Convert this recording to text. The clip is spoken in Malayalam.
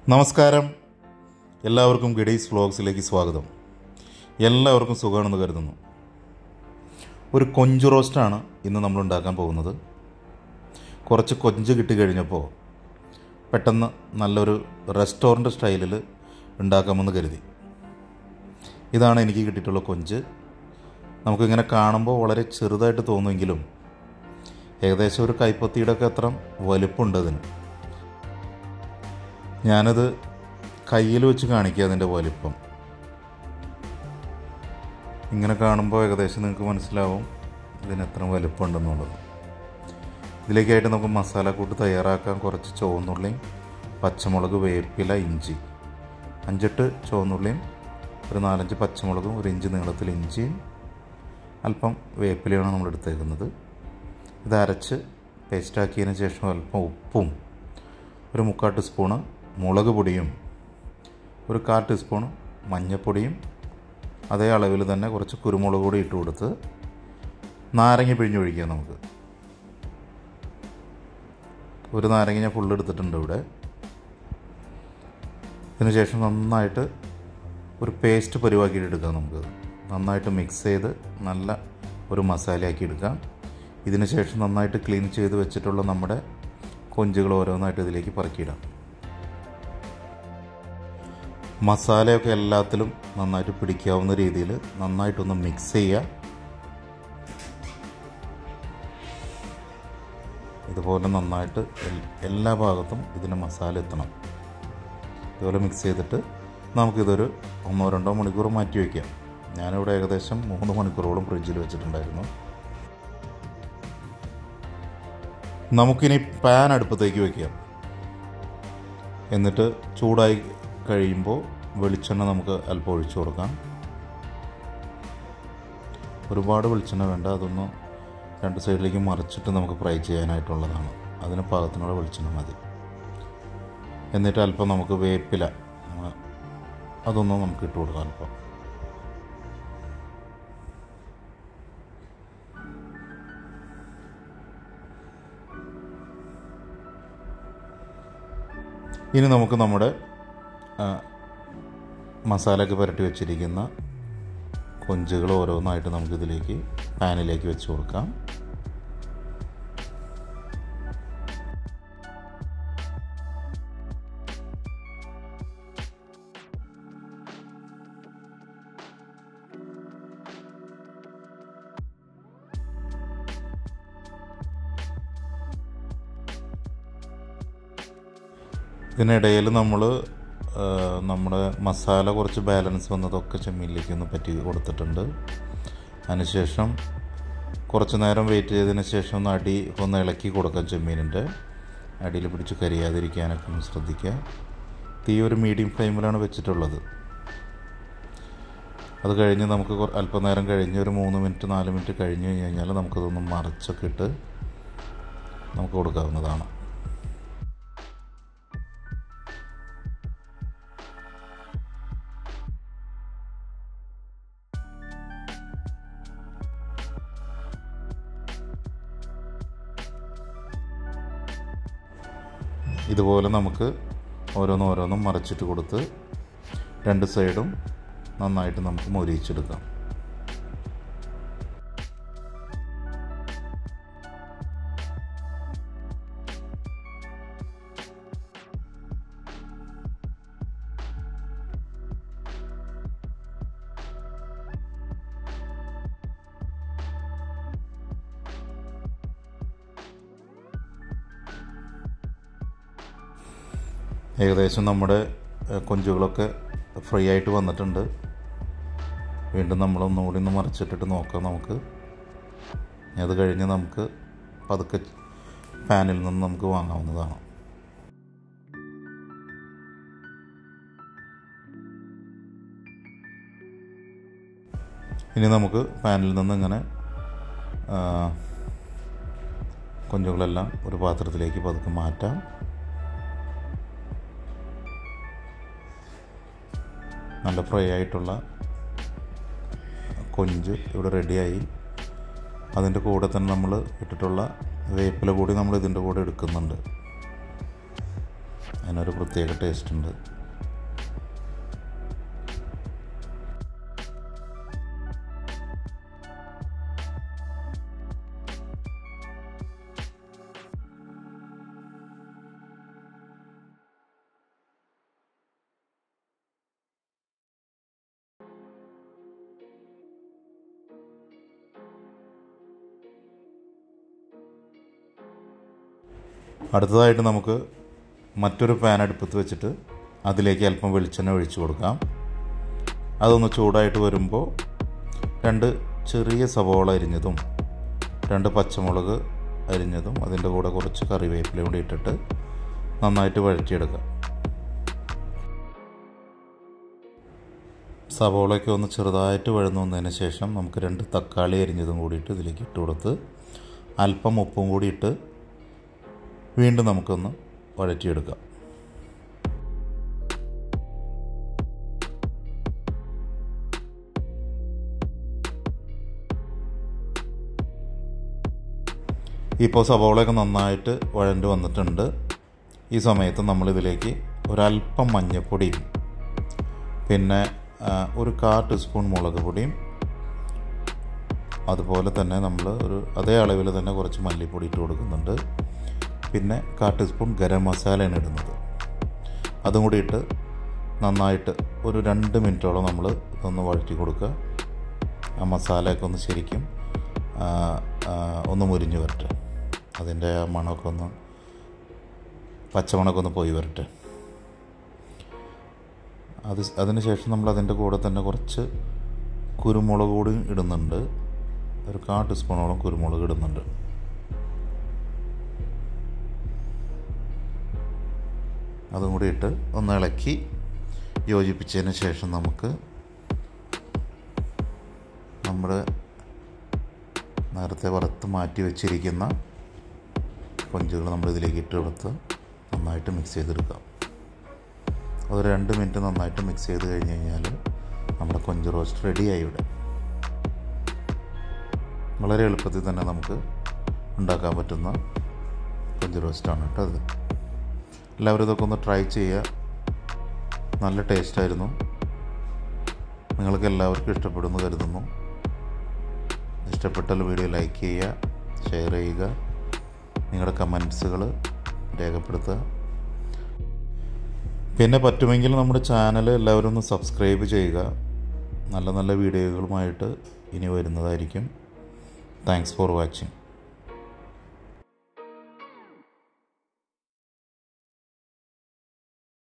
നമസ്കാരം എല്ലാവർക്കും ഗഡീസ് വ്ളോഗ്സിലേക്ക് സ്വാഗതം എല്ലാവർക്കും സുഖമാണെന്ന് കരുതുന്നു ഒരു കൊഞ്ച് റോസ്റ്റാണ് ഇന്ന് നമ്മൾ ഉണ്ടാക്കാൻ പോകുന്നത് കുറച്ച് കൊഞ്ച് കിട്ടി കഴിഞ്ഞപ്പോൾ പെട്ടെന്ന് നല്ലൊരു റെസ്റ്റോറൻറ്റ് സ്റ്റൈലിൽ ഉണ്ടാക്കാമെന്ന് കരുതി ഇതാണ് എനിക്ക് കിട്ടിയിട്ടുള്ള കൊഞ്ച് നമുക്കിങ്ങനെ കാണുമ്പോൾ വളരെ ചെറുതായിട്ട് തോന്നുമെങ്കിലും ഏകദേശം ഒരു കൈപ്പത്തിയുടെ ഒക്കെ അത്ര വലിപ്പമുണ്ട് അതിന് ഞാനത് കയ്യിൽ വെച്ച് കാണിക്കുക അതിൻ്റെ വലിപ്പം ഇങ്ങനെ കാണുമ്പോൾ ഏകദേശം നിങ്ങൾക്ക് മനസ്സിലാവും ഇതിന് എത്ര വലിപ്പമുണ്ടെന്നുള്ളത് ഇതിലേക്കായിട്ട് നമുക്ക് മസാലക്കൂട്ട് തയ്യാറാക്കാൻ കുറച്ച് ചുവന്നുള്ളിയും പച്ചമുളക് വേപ്പില ഇഞ്ചി അഞ്ചെട്ട് ചുവന്നുള്ളിയും ഒരു നാലഞ്ച് പച്ചമുളകും ഒരു ഇഞ്ച് നീളത്തിൽ ഇഞ്ചിയും അല്പം വേപ്പിലയാണ് നമ്മൾ എടുത്തേക്കുന്നത് ഇത് അരച്ച് പേസ്റ്റാക്കിയതിന് ശേഷം അല്പം ഉപ്പും ഒരു മുക്കാൽ ടീസ്പൂണ് മുളക് പൊടിയും ഒരു കാൽ ടീസ്പൂൺ മഞ്ഞൾപ്പൊടിയും അതേ അളവിൽ തന്നെ കുറച്ച് കുരുമുളക് പൊടി ഇട്ട് കൊടുത്ത് നാരങ്ങ പിഴിഞ്ഞൊഴിക്കുക നമുക്ക് ഒരു നാരങ്ങ ഞാൻ ഫുള്ള് എടുത്തിട്ടുണ്ട് ഇവിടെ ഇതിന് ശേഷം നന്നായിട്ട് ഒരു പേസ്റ്റ് പരിവാക്കിയിട്ട് എടുക്കാം നമുക്ക് നന്നായിട്ട് മിക്സ് ചെയ്ത് നല്ല ഒരു മസാലയാക്കി എടുക്കാം ഇതിന് ശേഷം നന്നായിട്ട് ക്ലീൻ ചെയ്ത് വെച്ചിട്ടുള്ള നമ്മുടെ കൊഞ്ചുകൾ ഓരോന്നായിട്ട് ഇതിലേക്ക് പറക്കിയിടാം മസാലയൊക്കെ എല്ലാത്തിലും നന്നായിട്ട് പിടിക്കാവുന്ന രീതിയിൽ നന്നായിട്ടൊന്ന് മിക്സ് ചെയ്യുക ഇതുപോലെ നന്നായിട്ട് എൽ- എല്ലാ ഭാഗത്തും ഇതിന് മസാല എത്തണം ഇതുപോലെ മിക്സ് ചെയ്തിട്ട് നമുക്കിതൊരു ഒന്നോ രണ്ടോ മണിക്കൂർ മാറ്റി വയ്ക്കാം ഞാനിവിടെ ഏകദേശം മൂന്ന് മണിക്കൂറോളം ഫ്രിഡ്ജിൽ വെച്ചിട്ടുണ്ടായിരുന്നു നമുക്കിനി പാൻ അടുപ്പത്തേക്ക് വയ്ക്കാം എന്നിട്ട് ചൂടായി കഴിയുമ്പോൾ വെളിച്ചെണ്ണ നമുക്ക് അല്പം ഒഴിച്ചു കൊടുക്കാം ഒരുപാട് വെളിച്ചെണ്ണ വേണ്ട അതൊന്ന് രണ്ട് സൈഡിലേക്ക് മറിച്ചിട്ട് നമുക്ക് ഫ്രൈ ചെയ്യാനായിട്ടുള്ളതാണ് അതിന് പാകത്തിനുള്ള വെളിച്ചെണ്ണ മതി എന്നിട്ട് അല്പം നമുക്ക് വേപ്പില ആ, അതൊന്ന് നമുക്ക് ഇട്ട് കൊടുക്കാം അല്പം ഇനി നമുക്ക് നമ്മുടെ ആ, മസാലയൊക്കെ പുരട്ടി വെച്ചിരിക്കുന്ന കൊഞ്ചുകൾ ഓരോന്നായിട്ട് നമുക്കിതിലേക്ക് പാനിലേക്ക് വെച്ച് കൊടുക്കാം ഇതിനിടയിൽ നമ്മൾ നമ്മുടെ മസാല കുറച്ച് ബാലൻസ് വന്നതൊക്കെ ചെമ്മീനിലേക്ക് ഒന്ന് പറ്റി കൊടുത്തിട്ടുണ്ട് അതിനുശേഷം കുറച്ച് നേരം വെയിറ്റ് ചെയ്തതിന് ശേഷം ഒന്ന് അടി ഒന്ന് ഇളക്കി കൊടുക്കാം ചെമ്മീനിൻ്റെ അടിയിൽ പിടിച്ച് കരിയാതിരിക്കാനൊക്കെ ഒന്ന് ശ്രദ്ധിക്കുക തീ ഒരു മീഡിയം ഫ്ലെയിമിലാണ് വെച്ചിട്ടുള്ളത് അത് കഴിഞ്ഞ് നമുക്ക് കൊ- അല്പനേരം കഴിഞ്ഞ് ഒരു മൂന്ന് മിനിറ്റ് നാല് മിനിറ്റ് കഴിഞ്ഞ് കഴിഞ്ഞാൽ നമുക്കതൊന്ന് മറിച്ചൊക്കെ ഇട്ട് നമുക്ക് കൊടുക്കാവുന്നതാണ് ഇതുപോലെ നമുക്ക് ഓരോന്നും ഓരോന്നും മറിച്ചിട്ട് കൊടുത്ത് രണ്ട് സൈഡും നന്നായിട്ട് നമുക്ക് മൊരിയിച്ചെടുക്കാം ഏകദേശം നമ്മുടെ ഏഹ്, കൊഞ്ചുകളൊക്കെ ഫ്രീ ആയിട്ട് വന്നിട്ടുണ്ട് വീണ്ടും നമ്മളൊന്നുകൂടി ഒന്ന് മറിച്ചിട്ടിട്ട് നോക്കാം നമുക്ക് ഇനി അത് കഴിഞ്ഞ് നമുക്ക് പതുക്കെ പാനിൽ നിന്ന് നമുക്ക് വാങ്ങാവുന്നതാണ് ഇനി നമുക്ക് പാനിൽ നിന്ന് ഇങ്ങനെ ആ, കൊഞ്ചുകളെല്ലാം ഒരു പാത്രത്തിലേക്ക് പതുക്കെ മാറ്റാം നല്ല ഫ്രൈ ആയിട്ടുള്ള കൊഞ്ച് ഇവിടെ റെഡിയായി അതിൻ്റെ കൂടെ തന്നെ നമ്മൾ ഇട്ടിട്ടുള്ള വേപ്പില കൂടി നമ്മൾ ഇതിൻ്റെ കൂടെ എടുക്കുന്നുണ്ട് അതിനൊരു പ്രത്യേക ടേസ്റ്റ് ഉണ്ട് അടുത്തതായിട്ട് നമുക്ക് മറ്റൊരു പാൻ അടുപ്പത്ത് വെച്ചിട്ട് അതിലേക്ക് അല്പം വെളിച്ചെണ്ണ ഒഴിച്ചു കൊടുക്കാം അതൊന്ന് ചൂടായിട്ട് വരുമ്പോൾ രണ്ട് ചെറിയ സവോള അരിഞ്ഞതും രണ്ട് പച്ചമുളക് അരിഞ്ഞതും അതിൻ്റെ കൂടെ കുറച്ച് കറിവേപ്പില കൂടി ഇട്ടിട്ട് നന്നായിട്ട് വഴറ്റിയെടുക്കാം സവോളയൊക്കെ ഒന്ന് ചെറുതായിട്ട് വഴന്നു വന്നതിന് ശേഷം നമുക്ക് രണ്ട് തക്കാളി അരിഞ്ഞതും കൂടിയിട്ട് ഇതിലേക്ക് ഇട്ട് കൊടുത്ത് അല്പം ഉപ്പും കൂടി ഇട്ട് വീണ്ടും നമുക്കൊന്ന് വഴറ്റിയെടുക്കാം ഇപ്പോൾ സവോളയൊക്കെ നന്നായിട്ട് വഴണ്ട് വന്നിട്ടുണ്ട് ഈ സമയത്ത് നമ്മളിതിലേക്ക് ഒരല്പം മഞ്ഞൾപ്പൊടിയും പിന്നെ ഒരു കാ ടീസ്പൂൺ മുളക് പൊടിയും അതുപോലെ തന്നെ നമ്മൾ ഒരു അതേ അളവിൽ തന്നെ കുറച്ച് മല്ലിപ്പൊടി ഇട്ട് കൊടുക്കുന്നുണ്ട് പിന്നെ കാ ടീസ്പൂൺ ഗരം മസാലയാണ് ഇടുന്നത് അതും കൂടി ഇട്ട് നന്നായിട്ട് ഒരു രണ്ട് മിനിറ്റോളം നമ്മൾ ഇതൊന്ന് വഴറ്റി കൊടുക്കുക ആ മസാലയൊക്കെ ഒന്ന് ശരിക്കും ഒന്ന് മുരിഞ്ഞ് വരട്ടെ അതിൻ്റെ ആ മണമൊക്കെ ഒന്ന് പച്ചമണമൊക്കെ ഒന്ന് പോയി വരട്ടെ അത് അതിന് ശേഷം നമ്മൾ അതിൻ്റെ കൂടെ തന്നെ കുറച്ച് കുരുമുളക് കൂടി ഇടുന്നുണ്ട് ഒരു കാ ടീസ്പൂണോളം കുരുമുളക് ഇടുന്നുണ്ട് അതും കൂടി ഇട്ട് ഒന്ന് ഇളക്കി യോജിപ്പിച്ചതിന് ശേഷം നമുക്ക് നമ്മുടെ നേരത്തെ വറുത്ത് മാറ്റി വെച്ചിരിക്കുന്ന കൊഞ്ചുകൾ നമ്മൾ ഇതിലേക്ക് ഇട്ട് കൊടുത്ത് നന്നായിട്ട് മിക്സ് ചെയ്തെടുക്കാം അത് രണ്ട് മിനിറ്റ് നന്നായിട്ട് മിക്സ് ചെയ്ത് കഴിഞ്ഞ് കഴിഞ്ഞാൽ നമ്മുടെ കൊഞ്ച് റോസ്റ്റ് റെഡിയായി ഇവിടെ വളരെ എളുപ്പത്തിൽ തന്നെ നമുക്ക് ഉണ്ടാക്കാൻ പറ്റുന്ന കൊഞ്ച് റോസ്റ്റാണ് കേട്ടോ അത് എല്ലാവരും ഇതൊക്കെ ഒന്ന് ട്രൈ ചെയ്യുക നല്ല ടേസ്റ്റായിരുന്നു നിങ്ങൾക്ക് എല്ലാവർക്കും ഇഷ്ടപ്പെടുന്നു കരുതുന്നു ഇഷ്ടപ്പെട്ടാൽ വീഡിയോ ലൈക്ക് ചെയ്യുക ഷെയർ ചെയ്യുക നിങ്ങളുടെ കമൻസുകൾ രേഖപ്പെടുത്തുക പിന്നെ പറ്റുമെങ്കിൽ നമ്മുടെ ചാനൽ എല്ലാവരും ഒന്ന് സബ്സ്ക്രൈബ് ചെയ്യുക നല്ല നല്ല വീഡിയോകളുമായിട്ട് ഇനി വരുന്നതായിരിക്കും താങ്ക്സ് ഫോർ വാച്ചിങ്